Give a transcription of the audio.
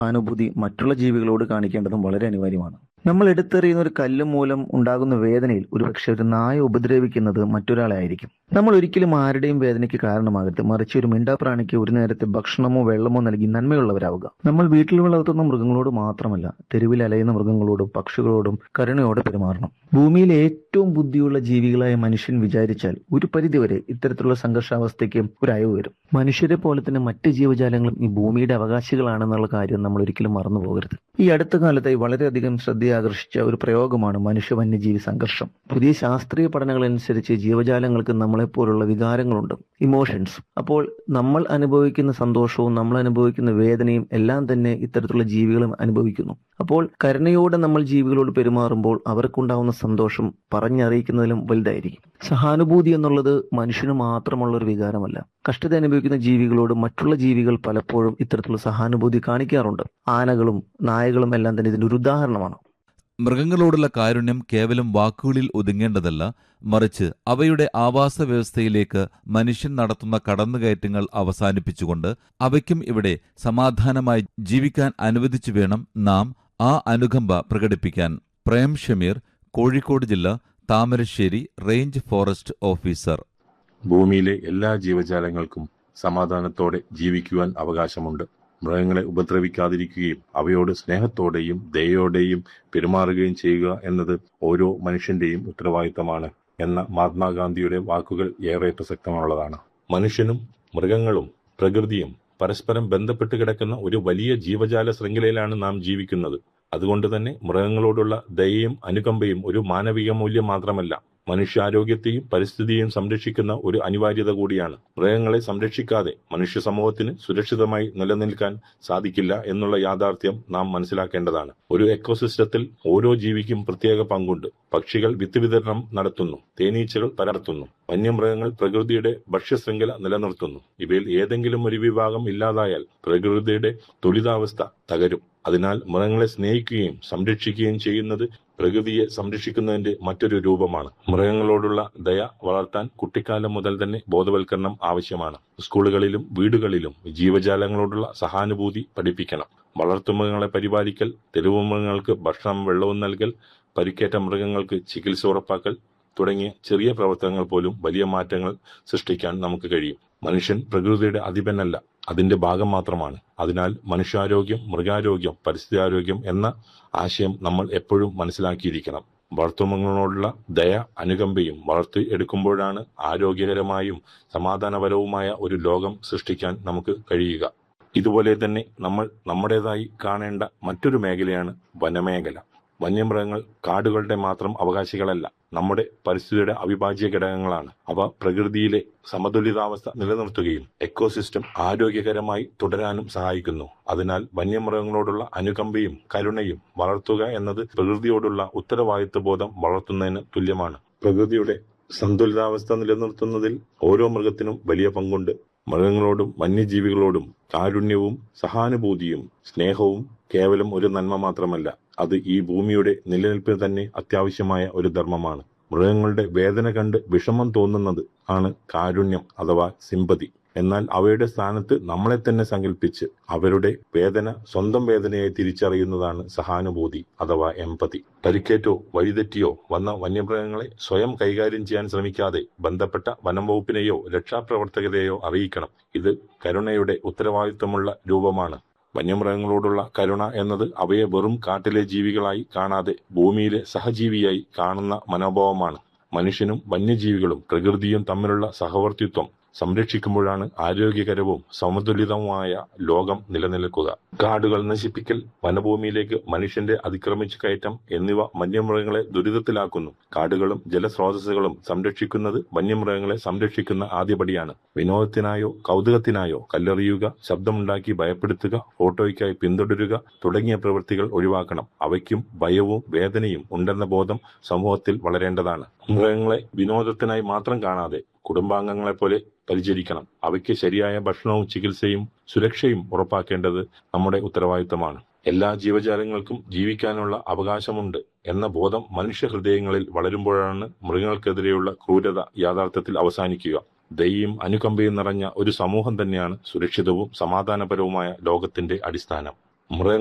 അനുഭൂതി മറ്റുള്ള ജീവികളോട് കാണിക്കേണ്ടതും വളരെ അനിവാര്യമാണ് നമ്മൾ എടുത്തെറിയുന്ന ഒരു കല്ല് മൂലം ഉണ്ടാകുന്ന വേദനയിൽ ഒരുപക്ഷെ ഒരു നായ ഉപദ്രവിക്കുന്നത് മറ്റൊരാളെ ആയിരിക്കും നമ്മൾ ഒരിക്കലും ആരുടെയും വേദനയ്ക്ക് കാരണമാകരുത് മറിച്ച് ഒരു മിണ്ടാപ്രാണിക്ക് ഒരു നേരത്തെ ഭക്ഷണമോ വെള്ളമോ നൽകി നന്മയുള്ളവരാവുക നമ്മൾ വീട്ടിൽ വളർത്തുന്ന മൃഗങ്ങളോട് മാത്രമല്ല തെരുവിൽ അലയുന്ന മൃഗങ്ങളോടും പക്ഷികളോടും കരുണയോടെ പെരുമാറണം ഭൂമിയിലെ ഏറ്റവും ബുദ്ധിയുള്ള ജീവികളായ മനുഷ്യൻ വിചാരിച്ചാൽ ഒരു പരിധിവരെ ഇത്തരത്തിലുള്ള സംഘർഷാവസ്ഥയ്ക്ക് ഒരു അയവ് വരും മനുഷ്യരെ പോലെ തന്നെ മറ്റ് ജീവജാലങ്ങളും ഈ ഭൂമിയുടെ അവകാശികളാണെന്നുള്ള കാര്യം നമ്മൾ ഒരിക്കലും മറന്നു പോകരുത് ഈ അടുത്ത കാലത്തായി വളരെയധികം ശ്രദ്ധയാകർഷിച്ച ഒരു പ്രയോഗമാണ് മനുഷ്യ വന്യജീവി സംഘർഷം പുതിയ ശാസ്ത്രീയ പഠനങ്ങൾ അനുസരിച്ച് ജീവജാലങ്ങൾക്ക് നമ്മളെപ്പോലുള്ള വികാരങ്ങളുണ്ട് ഇമോഷൻസ് അപ്പോൾ നമ്മൾ അനുഭവിക്കുന്ന സന്തോഷവും നമ്മൾ അനുഭവിക്കുന്ന വേദനയും എല്ലാം തന്നെ ഇത്തരത്തിലുള്ള ജീവികളും അനുഭവിക്കുന്നു അപ്പോൾ കരുണയോടെ നമ്മൾ ജീവികളോട് പെരുമാറുമ്പോൾ അവർക്കുണ്ടാവുന്ന സന്തോഷം പറഞ്ഞറിയിക്കുന്നതിലും വലുതായിരിക്കും സഹാനുഭൂതി എന്നുള്ളത് മനുഷ്യന് മാത്രമുള്ള ഒരു വികാരമല്ല കഷ്ടത അനുഭവിക്കുന്ന ജീവികളോട് മറ്റുള്ള ജീവികൾ പലപ്പോഴും ഇത്തരത്തിലുള്ള സഹാനുഭൂതി കാണിക്കാറുണ്ട് ആനകളും നായകളും എല്ലാം തന്നെ ഇതിന്റെ ഒരു ഉദാഹരണമാണ് മൃഗങ്ങളോടുള്ള കാരുണ്യം കേവലം വാക്കുകളിൽ ഒതുങ്ങേണ്ടതല്ല മറിച്ച് അവയുടെ ആവാസ വ്യവസ്ഥയിലേക്ക് മനുഷ്യൻ നടത്തുന്ന കടന്നുകയറ്റങ്ങൾ അവസാനിപ്പിച്ചുകൊണ്ട് അവയ്ക്കും ഇവിടെ സമാധാനമായി ജീവിക്കാൻ അനുവദിച്ചു വേണം നാം ആ അനുകമ്പ പ്രകടിപ്പിക്കാൻ പ്രേം ഷമീർ കോഴിക്കോട് ജില്ല താമരശ്ശേരി റേഞ്ച് ഫോറസ്റ്റ് ഓഫീസർ ഭൂമിയിലെ എല്ലാ ജീവജാലങ്ങൾക്കും സമാധാനത്തോടെ ജീവിക്കുവാൻ അവകാശമുണ്ട് മൃഗങ്ങളെ ഉപദ്രവിക്കാതിരിക്കുകയും അവയോട് സ്നേഹത്തോടെയും ദയോടെയും പെരുമാറുകയും ചെയ്യുക എന്നത് ഓരോ മനുഷ്യന്റെയും ഉത്തരവാദിത്തമാണ് എന്ന മഹാത്മാഗാന്ധിയുടെ വാക്കുകൾ ഏറെ പ്രസക്തമുള്ളതാണ് മനുഷ്യനും മൃഗങ്ങളും പ്രകൃതിയും പരസ്പരം ബന്ധപ്പെട്ട് കിടക്കുന്ന ഒരു വലിയ ജീവജാല ശൃംഖലയിലാണ് നാം ജീവിക്കുന്നത് അതുകൊണ്ട് തന്നെ മൃഗങ്ങളോടുള്ള ദയയും അനുകമ്പയും ഒരു മാനവിക മൂല്യം മാത്രമല്ല മനുഷ്യാരോഗ്യത്തെയും പരിസ്ഥിതിയെയും സംരക്ഷിക്കുന്ന ഒരു അനിവാര്യത കൂടിയാണ് മൃഗങ്ങളെ സംരക്ഷിക്കാതെ മനുഷ്യ സമൂഹത്തിന് സുരക്ഷിതമായി നിലനിൽക്കാൻ സാധിക്കില്ല എന്നുള്ള യാഥാർത്ഥ്യം നാം മനസ്സിലാക്കേണ്ടതാണ് ഒരു എക്കോസിസ്റ്റത്തിൽ ഓരോ ജീവിക്കും പ്രത്യേക പങ്കുണ്ട് പക്ഷികൾ വിത്ത് വിതരണം നടത്തുന്നു തേനീച്ചകൾ പരത്തുന്നു വന്യമൃഗങ്ങൾ പ്രകൃതിയുടെ ഭക്ഷ്യശൃംഖല നിലനിർത്തുന്നു ഇവയിൽ ഏതെങ്കിലും ഒരു വിഭാഗം ഇല്ലാതായാൽ പ്രകൃതിയുടെ തുലിതാവസ്ഥ തകരും അതിനാൽ മൃഗങ്ങളെ സ്നേഹിക്കുകയും സംരക്ഷിക്കുകയും ചെയ്യുന്നത് പ്രകൃതിയെ സംരക്ഷിക്കുന്നതിന്റെ മറ്റൊരു രൂപമാണ് മൃഗങ്ങളോടുള്ള ദയ വളർത്താൻ കുട്ടിക്കാലം മുതൽ തന്നെ ബോധവൽക്കരണം ആവശ്യമാണ് സ്കൂളുകളിലും വീടുകളിലും ജീവജാലങ്ങളോടുള്ള സഹാനുഭൂതി പഠിപ്പിക്കണം വളർത്തുമൃഗങ്ങളെ പരിപാലിക്കൽ തെരുവ് മൃഗങ്ങൾക്ക് ഭക്ഷണം വെള്ളവും നൽകൽ പരിക്കേറ്റ മൃഗങ്ങൾക്ക് ചികിത്സ ഉറപ്പാക്കൽ തുടങ്ങിയ ചെറിയ പ്രവർത്തനങ്ങൾ പോലും വലിയ മാറ്റങ്ങൾ സൃഷ്ടിക്കാൻ നമുക്ക് കഴിയും മനുഷ്യൻ പ്രകൃതിയുടെ അധിപനല്ല അതിന്റെ ഭാഗം മാത്രമാണ് അതിനാൽ മനുഷ്യാരോഗ്യം മൃഗാരോഗ്യം പരിസ്ഥിതിയാരോഗ്യം എന്ന ആശയം നമ്മൾ എപ്പോഴും മനസ്സിലാക്കിയിരിക്കണം വളർത്തുമൃഗങ്ങളോടുള്ള ദയ അനുകമ്പയും വളർത്തി എടുക്കുമ്പോഴാണ് ആരോഗ്യകരമായും സമാധാനപരവുമായ ഒരു ലോകം സൃഷ്ടിക്കാൻ നമുക്ക് കഴിയുക ഇതുപോലെ തന്നെ നമ്മൾ നമ്മുടേതായി കാണേണ്ട മറ്റൊരു മേഖലയാണ് വനമേഖല വന്യമൃഗങ്ങൾ കാടുകളുടെ മാത്രം അവകാശികളല്ല നമ്മുടെ പരിസ്ഥിതിയുടെ അവിഭാജ്യ ഘടകങ്ങളാണ് അവ പ്രകൃതിയിലെ സമതുലിതാവസ്ഥ നിലനിർത്തുകയും എക്കോസിസ്റ്റം ആരോഗ്യകരമായി തുടരാനും സഹായിക്കുന്നു അതിനാൽ വന്യമൃഗങ്ങളോടുള്ള അനുകമ്പയും കരുണയും വളർത്തുക എന്നത് പ്രകൃതിയോടുള്ള ഉത്തരവാദിത്വ ബോധം വളർത്തുന്നതിന് തുല്യമാണ് പ്രകൃതിയുടെ സന്തുലിതാവസ്ഥ നിലനിർത്തുന്നതിൽ ഓരോ മൃഗത്തിനും വലിയ പങ്കുണ്ട് മൃഗങ്ങളോടും വന്യജീവികളോടും കാരുണ്യവും സഹാനുഭൂതിയും സ്നേഹവും കേവലം ഒരു നന്മ മാത്രമല്ല അത് ഈ ഭൂമിയുടെ നിലനിൽപ്പിന് തന്നെ അത്യാവശ്യമായ ഒരു ധർമ്മമാണ് മൃഗങ്ങളുടെ വേദന കണ്ട് വിഷമം തോന്നുന്നത് ആണ് കാരുണ്യം അഥവാ സിമ്പതി എന്നാൽ അവയുടെ സ്ഥാനത്ത് നമ്മളെ തന്നെ സങ്കല്പിച്ച് അവരുടെ വേദന സ്വന്തം വേദനയായി തിരിച്ചറിയുന്നതാണ് സഹാനുഭൂതി അഥവാ എമ്പതി പരിക്കേറ്റോ വഴിതെറ്റിയോ വന്ന വന്യമൃഗങ്ങളെ സ്വയം കൈകാര്യം ചെയ്യാൻ ശ്രമിക്കാതെ ബന്ധപ്പെട്ട വനം വകുപ്പിനെയോ രക്ഷാപ്രവർത്തകരെയോ അറിയിക്കണം ഇത് കരുണയുടെ ഉത്തരവാദിത്തമുള്ള രൂപമാണ് വന്യമൃഗങ്ങളോടുള്ള കരുണ എന്നത് അവയെ വെറും കാട്ടിലെ ജീവികളായി കാണാതെ ഭൂമിയിലെ സഹജീവിയായി കാണുന്ന മനോഭാവമാണ് മനുഷ്യനും വന്യജീവികളും പ്രകൃതിയും തമ്മിലുള്ള സഹവർത്തിത്വം സംരക്ഷിക്കുമ്പോഴാണ് ആരോഗ്യകരവും സമതുലിതവുമായ ലോകം നിലനിൽക്കുക കാടുകൾ നശിപ്പിക്കൽ വനഭൂമിയിലേക്ക് മനുഷ്യന്റെ അതിക്രമിച്ചു കയറ്റം എന്നിവ വന്യമൃഗങ്ങളെ ദുരിതത്തിലാക്കുന്നു കാടുകളും ജലസ്രോതസ്സുകളും സംരക്ഷിക്കുന്നത് വന്യമൃഗങ്ങളെ സംരക്ഷിക്കുന്ന ആദ്യപടിയാണ് വിനോദത്തിനായോ കൗതുകത്തിനായോ കല്ലെറിയുക ശബ്ദമുണ്ടാക്കി ഭയപ്പെടുത്തുക ഫോട്ടോയ്ക്കായി പിന്തുടരുക തുടങ്ങിയ പ്രവൃത്തികൾ ഒഴിവാക്കണം അവയ്ക്കും ഭയവും വേദനയും ഉണ്ടെന്ന ബോധം സമൂഹത്തിൽ വളരേണ്ടതാണ് മൃഗങ്ങളെ വിനോദത്തിനായി മാത്രം കാണാതെ കുടുംബാംഗങ്ങളെ പോലെ പരിചരിക്കണം അവയ്ക്ക് ശരിയായ ഭക്ഷണവും ചികിത്സയും സുരക്ഷയും ഉറപ്പാക്കേണ്ടത് നമ്മുടെ ഉത്തരവാദിത്തമാണ് എല്ലാ ജീവജാലങ്ങൾക്കും ജീവിക്കാനുള്ള അവകാശമുണ്ട് എന്ന ബോധം മനുഷ്യ ഹൃദയങ്ങളിൽ വളരുമ്പോഴാണ് മൃഗങ്ങൾക്കെതിരെയുള്ള ക്രൂരത യാഥാർത്ഥ്യത്തിൽ അവസാനിക്കുക ദയയും അനുകമ്പയും നിറഞ്ഞ ഒരു സമൂഹം തന്നെയാണ് സുരക്ഷിതവും സമാധാനപരവുമായ ലോകത്തിന്റെ അടിസ്ഥാനം മൃഗ